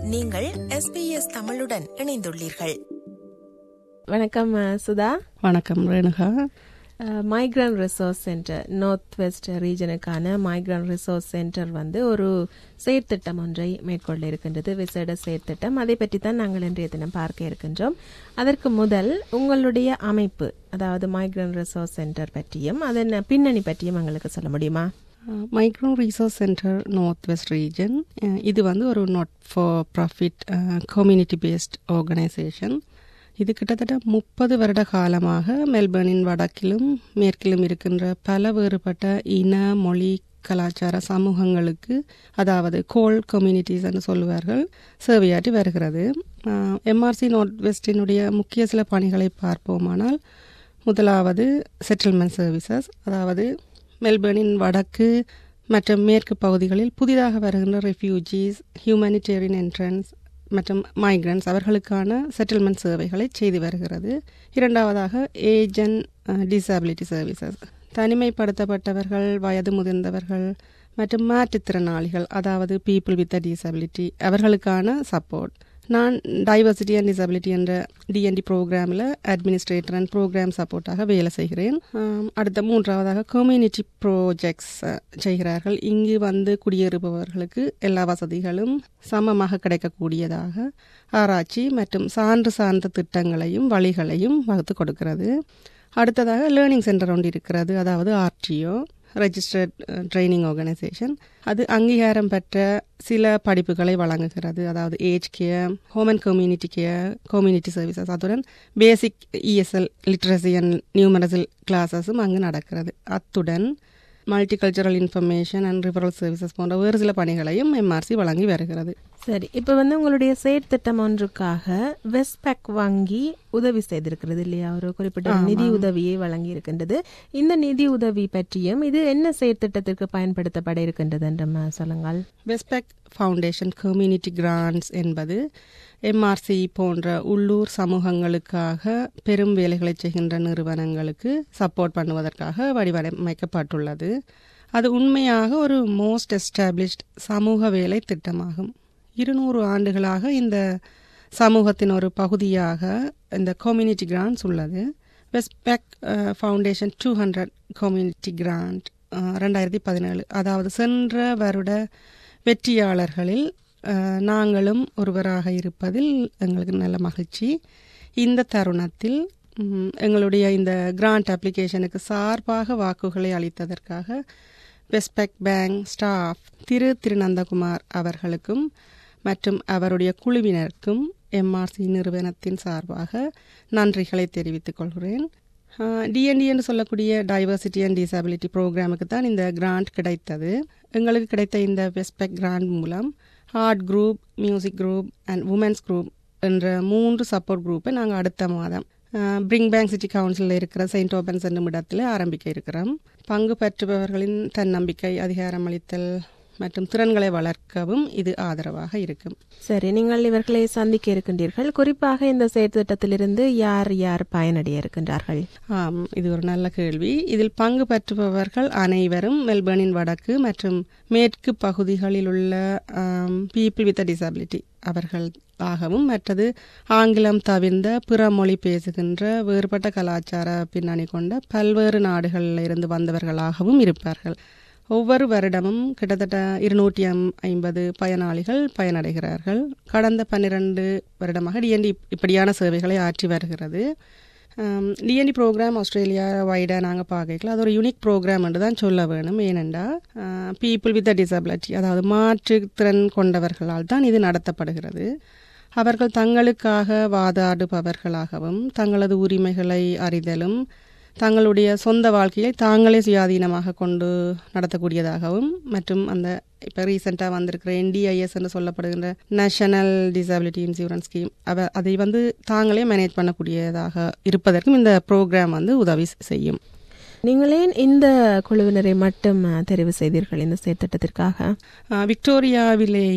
நீங்கள் எஸ்பிஎஸ் தமிழுடன் இணைந்துள்ளீர்கள் வணக்கம் அஹ், சுதா வணக்கம் Renuka migrant resource centre north west ரீஜனுக்கான மைக்ரன் ரிசோர்ஸ் சென்டர் வந்து ஒரு செயற்திட்டம் ஒன்றை மேற்கொள்ள இருக்கின்றது விசேட செயற்திட்டம் அதை பற்றி தான் நாங்கள் இன்றைய தினம் பார்க்க இருக்கின்றோம் அதற்கு முதல் உங்களுடைய அமைப்பு அதாவது மைக்ரன் ரிசோர்ஸ் சென்டர் பற்றியும் அதன் பின்னணி பற்றியும் எங்களுக்கு சொல்ல முடியுமா micro resource centre north west region இது வந்து ஒரு not for profit community based organisation இது கிட்டத்தட்ட முப்பது வருட காலமாக மெல்பர்னின் வடக்கிலும் மேற்கிலும் இருக்கின்ற பல வேறுபட்ட இன மொழி கலாச்சார சமூகங்களுக்கு அதாவது கோல் கம்யூனிட்டிஸ் என்று சொல்லுவார்கள் சேவையாற்றி வருகிறது எம்ஆர்சி நார்த் வெஸ்டினுடைய முக்கிய சில பணிகளை பார்ப்போமானால் முதலாவது செட்டில்மெண்ட் சர்வீசஸ் அதாவது மெல்பர்னின் வடக்கு மற்றும் மேற்கு பகுதிகளில் புதிதாக வருகின்ற ரெஃப்யூஜிஸ் ஹியூமனிடேரியன் என்ட்ரன்ஸ் மற்றும் மைக்ரன்ஸ் அவர்களுக்கான செட்டில்மெண்ட் சேவைகளை செய்து வருகிறது இரண்டாவதாக ஏஜன் டிசபிலிட்டி சர்வீசஸ் தனிமைப்படுத்தப்பட்டவர்கள் வயது முதிர்ந்தவர்கள் மற்றும் மாற்றுத்திறனாளிகள் அதாவது பீப்புள் வித் டிசபிலிட்டி அவர்களுக்கான சப்போர்ட் நான் டைவர்சிட்டி அண்ட் டிசபிலிட்டி என்ற டிஎன்டி ப்ரோக்ராமில் அட்மினிஸ்ட்ரேட்டர் அண்ட் ப்ரோக்ராம் சப்போர்ட்டாக வேலை செய்கிறேன் ஆம், அடுத்த மூன்றாவதாக கம்யூனிட்டி ப்ரோஜெக்ட்ஸ் செய்கிறார்கள் இங்கு வந்து குடியேறுபவர்களுக்கு எல்லா வசதிகளும் சமமாக கிடைக்கக்கூடியதாக ஆராய்ச்சி மற்றும் சான்று சார்ந்த திட்டங்களையும் வழிகளையும் வகுத்து கொடுக்கிறது அடுத்ததாக லேர்னிங் சென்டர் ஒன்று இருக்கிறது அதாவது ஆர்டிஓ ரெஜிஸ்டர்ட் ட்ரைனிங் ஆர்கனைசேஷன் அது அங்கீகாரம் பெற்ற சில படிப்புகளை வழங்குகிறது அதாவது age care home and community care community services அதுடன் basic E S L literacy and numeracy கிளாஸஸும் அங்கு நடக்கிறது அத்துடன் multicultural information and referral services போன்ற வேறு சில பணிகளையும் எம்ஆர்சி வழங்கி வருகிறது சரி இப்போ வந்து உங்களுடைய செயற்திட்டம் ஒன்றுக்காக வெஸ்பேக் வங்கி உதவி செய்திருக்கிறது இல்லையா ஒரு குறிப்பிட்ட ஒரு நிதி உதவியை வழங்கி இருக்கின்றது இந்த நிதி உதவி பற்றியும் இது என்ன செயற்திட்டத்திற்கு பயன்படுத்தப்பட இருக்கின்றது என்று ம- சொல்லுங்கள் வெஸ்பெக் ஃபவுண்டேஷன் கம்யூனிட்டி கிராண்ட்ஸ் என்பது எம்ஆர்சி போன்ற உள்ளூர் சமூகங்களுக்காக பெரும் வேலைகளை செய்கின்ற நிறுவனங்களுக்கு சப்போர்ட் பண்ணுவதற்காக வடிவமைக்கப்பட்டுள்ளது அது உண்மையாக ஒரு மோஸ்ட் எஸ்டாப்ளிஷ்ட் சமூக வேலை திட்டமாகும் இருநூறு ஆண்டுகளாக இந்த சமூகத்தின் ஒரு பகுதியாக இந்த கம்யூனிட்டி கிராண்ட்ஸ் உள்ளது Westpac foundation two hundred community grant ரெண்டாயிரத்தி பதினேழு அதாவது சென்ற வருட வெற்றியாளர்களில் அஹ், நாங்களும் ஒருவராக இருப்பதில் எங்களுக்கு நல்ல மகிழ்ச்சி இந்த தருணத்தில் ம், எங்களுடைய இந்த கிராண்ட் அப்ளிகேஷனுக்கு சார்பாக வாக்குகளை அளித்ததற்காக வெஸ்பெக் பேங்க் ஸ்டாஃப் திரு திருநந்தகுமார் அவர்களுக்கும் மற்றும் அவருடைய குழுவினருக்கும் எம்ஆர்சி நிறுவனத்தின் சார்பாக நன்றிகளை தெரிவித்துக் கொள்கிறேன் டிஎன்டி என்று சொல்லக்கூடிய டைவர்சிட்டி அண்ட் டிசபிலிட்டி ப்ரோக்ராமுக்கு தான் இந்த கிராண்ட் கிடைத்தது எங்களுக்கு கிடைத்த இந்த வெஸ்பெக் கிராண்ட் மூலம் art group music group and women's group என்ற மூன்று சப்போர்ட் குரூப்பை நாங்கள் அடுத்த மாதம் பிரிங் பேங்க் சிட்டி கவுன்சிலில் இருக்கிற செயின்ட் ஓபன்ஸ் என்னும் இடத்தில் ஆரம்பிக்க இருக்கிறோம் பங்கு பெற்றுபவர்களின் தன்னம்பிக்கை அதிகாரம் அளித்தல் மற்றும் திறன்களை வளர்க்கவும் இது ஆதரவாக இருக்கும் சரி நீங்கள் இவர்களை சந்திக்க இருக்கின்றீர்கள் குறிப்பாக இந்த செயற்திட்டத்திலிருந்து யார் யார் பயனடைய இருக்கின்றார்கள் ஆம் இது ஒரு நல்ல கேள்வி இதில் பங்கு பெற்றுபவர்கள் அனைவரும் மெல்பர்னின் வடக்கு மற்றும் மேற்கு பகுதிகளில் உள்ள பீப்புள் வித் டிசபிலிட்டி அவர்கள் ஆகவும் மற்றது ஆங்கிலம் தவிர்ந்த பிற மொழி பேசுகின்ற வேறுபட்ட கலாச்சார பின்னணி கொண்ட பல்வேறு நாடுகளில் இருந்து வந்தவர்களாகவும் இருப்பார்கள் ஒவ்வொரு வருடமும் கிட்டத்தட்ட இருநூற்றி ஐம்பது பயனாளிகள் பயனடைகிறார்கள் கடந்த பன்னிரண்டு வருடமாக டிஎன்டி இப்படியான சேவைகளை ஆற்றி வருகிறது டிஎன்டி ப்ரோக்ராம் ஆஸ்திரேலியா வைடாக நாங்கள் பார்க்கல அது ஒரு யூனிக் ப்ரோக்ராம் என்று தான் சொல்ல வேணும் ஏனென்றா பீப்புள் வித் டிசபிலிட்டி அதாவது மாற்றுத்திறன் கொண்டவர்களால் தான் இது நடத்தப்படுகிறது அவர்கள் தங்களுக்காக வாதாடுபவர்களாகவும் தங்களது உரிமைகளை அறிதலும் தங்களுடைய சொந்த வாழ்க்கையை தாங்களே சுயாதீனமாக கொண்டு நடத்தக்கூடியதாகவும் மற்றும் அந்த இப்போ ரீசெண்டாக வந்திருக்கிற என்டிஐஎஸ் என்று சொல்லப்படுகின்ற நேஷனல் டிசபிலிட்டி இன்சூரன்ஸ் ஸ்கீம் அவ அதை வந்து தாங்களே மேனேஜ் பண்ணக்கூடியதாக இருப்பதற்கும் இந்த ப்ரோக்ராம் வந்து உதவி செய்யும் நீங்கள் ஏன் இந்த குழுவினரை மட்டும் அஹ், தெரிவு செய்தீர்கள் இந்த செயற்திட்டத்திற்காக விக்டோரியாவிலேயே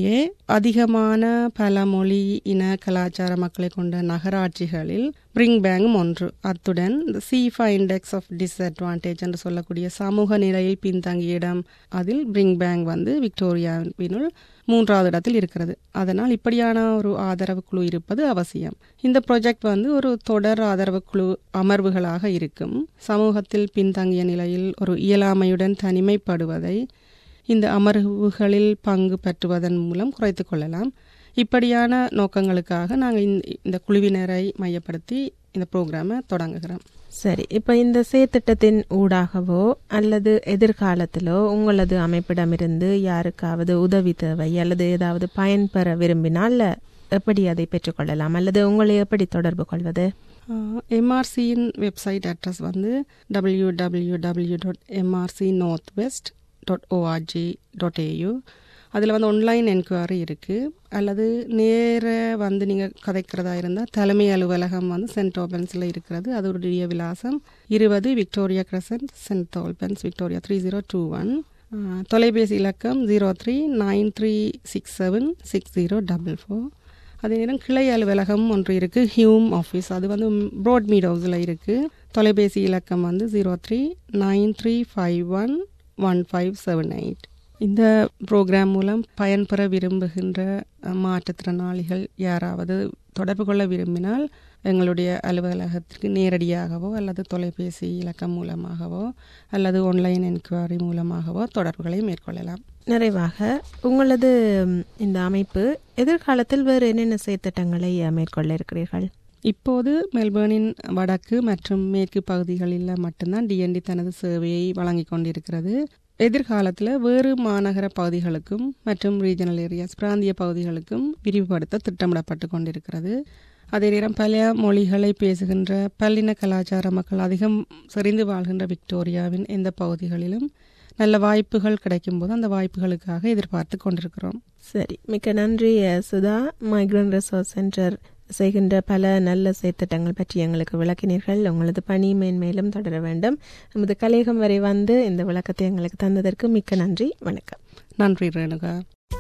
அதிகமான பல மொழி இன கலாச்சார மக்களை கொண்ட நகராட்சிகளில் பிரிங் பேங்கும் ஒன்று அத்துடன் சீஃபா இண்டெக்ஸ் ஆஃப் டிஸ்அட்வான்டேஜ் என்று சொல்லக்கூடிய சமூக நிலையில் பின்தங்கிய இடம் அதில் பிரிங் பேங்க் வந்து விக்டோரியாவினுள் மூன்றாவது இடத்தில் இருக்கிறது அதனால் இப்படியான ஒரு ஆதரவு குழு இருப்பது அவசியம் இந்த ப்ராஜெக்ட் வந்து ஒரு தொடர் ஆதரவு குழு அமர்வுகளாக இருக்கும் சமூகத்தில் பின்தங்கிய நிலையில் ஒரு இயலாமையுடன் தனிமைப்படுவதை இந்த அமர்வுகளில் பங்கு பெற்றுவதன் மூலம் குறைத்து கொள்ளலாம் இப்படியான நோக்கங்களுக்காக நாங்கள் இந்த குழுவினரை மையப்படுத்தி இந்த ப்ரோக்ராமை தொடங்குகிறோம் சரி இப்ப இந்த செயற்திட்டத்தின் ஊடாகவோ அல்லது எதிர்காலத்திலோ உங்களது அமைப்பிடமிருந்து யாருக்காவது உதவி தேவை அல்லது ஏதாவது பயன்பெற விரும்பினால் எப்படி அதை பெற்றுக்கொள்ளலாம் அல்லது உங்களை எப்படி தொடர்பு கொள்வது எம்ஆர்சியின் வெப்சைட் அட்ரஸ் வந்து W W W dot M R C north west dot O R G dot A U அதில் வந்து ஆன்லைன் என்கொயரி இருக்குது அல்லது நேர வந்து நீங்கள் கதைக்கிறதா இருந்தால் தலைமை அலுவலகம் வந்து சென்ட் ஓபன்ஸில் இருக்கிறது அதோடைய விலாசம் இருபது Victoria Crescent St Albans Victoria three zero two one தொலைபேசி இலக்கம் zero three nine three six seven six zero double four அதே நேரம் கிளை அலுவலகம் ஒன்று இருக்குது ஹியூம் ஆஃபீஸ் அது வந்து ப்ரோட் மீட் ஹவுஸில் இருக்குது தொலைபேசி இலக்கம் வந்து zero three nine three five one one five seven eight இந்த ப்ரோக்ராம் மூலம் பயன்பெற விரும்புகின்ற மாற்றுத்திறனாளிகள் யாராவது தொடர்பு கொள்ள விரும்பினால் எங்களுடைய அலுவலகத்திற்கு நேரடியாகவோ அல்லது தொலைபேசி இலக்கம் மூலமாகவோ அல்லது ஆன்லைன் என்கொயரி மூலமாகவோ தொடர்புகளை மேற்கொள்ளலாம் நிறைவாக உங்களது இந்த அமைப்பு எதிர்காலத்தில் வேறு என்னென்ன செயற்திட்டங்களை மேற்கொள்ள இருக்கிறீர்கள் இப்போது மெல்பர்னின் வடக்கு மற்றும் மேற்கு பகுதிகளில் மட்டும்தான் டிஎன்டி தனது சேவையை வழங்கி கொண்டிருக்கிறது எதிர்காலத்தில் வேறு மாநகர பகுதிகளுக்கும் மற்றும் ரீஜனல் ஏரியாஸ் பிராந்திய பகுதிகளுக்கும் விரிவுபடுத்த திட்டமிடப்பட்டு கொண்டிருக்கிறது அதே நேரம் பல மொழிகளை பேசுகின்ற பல்லின கலாச்சார மக்கள் அதிகம் செறிந்து வாழ்கின்ற விக்டோரியாவின் எந்த பகுதிகளிலும் நல்ல வாய்ப்புகள் கிடைக்கும் போது அந்த வாய்ப்புகளுக்காக எதிர்பார்த்து கொண்டிருக்கிறோம் சரி மிக்க நன்றி சுதா மைக்ரன் ரிசோர்ஸ் சென்டர் செய்கின்ற பல நல்ல செயற்திட்டங்கள் பற்றி எங்களுக்கு விளக்கினீர்கள் உங்களது பணி மேன்மேலும் தொடர வேண்டும் நமது கலையகம் வரை வந்து இந்த விளக்கத்தை எங்களுக்கு தந்ததற்கு மிக்க நன்றி வணக்கம் நன்றி ரேணுகா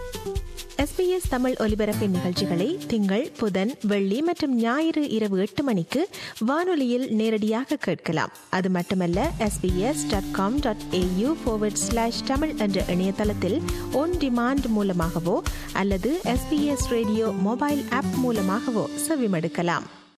எஸ்பிஎஸ் தமிழ் ஒலிபரப்பின் நிகழ்ச்சிகளை திங்கள் புதன் வெள்ளி மற்றும் ஞாயிறு இரவு எட்டு மணிக்கு வானொலியில் நேரடியாக கேட்கலாம் அது மட்டுமல்ல SBS dot com dot AU forward slash Tamil என்ற இணையதளத்தில் ஒன் டிமாண்ட் மூலமாகவோ அல்லது எஸ்பிஎஸ் ரேடியோ மொபைல் ஆப் மூலமாகவோ செவிமடுக்கலாம்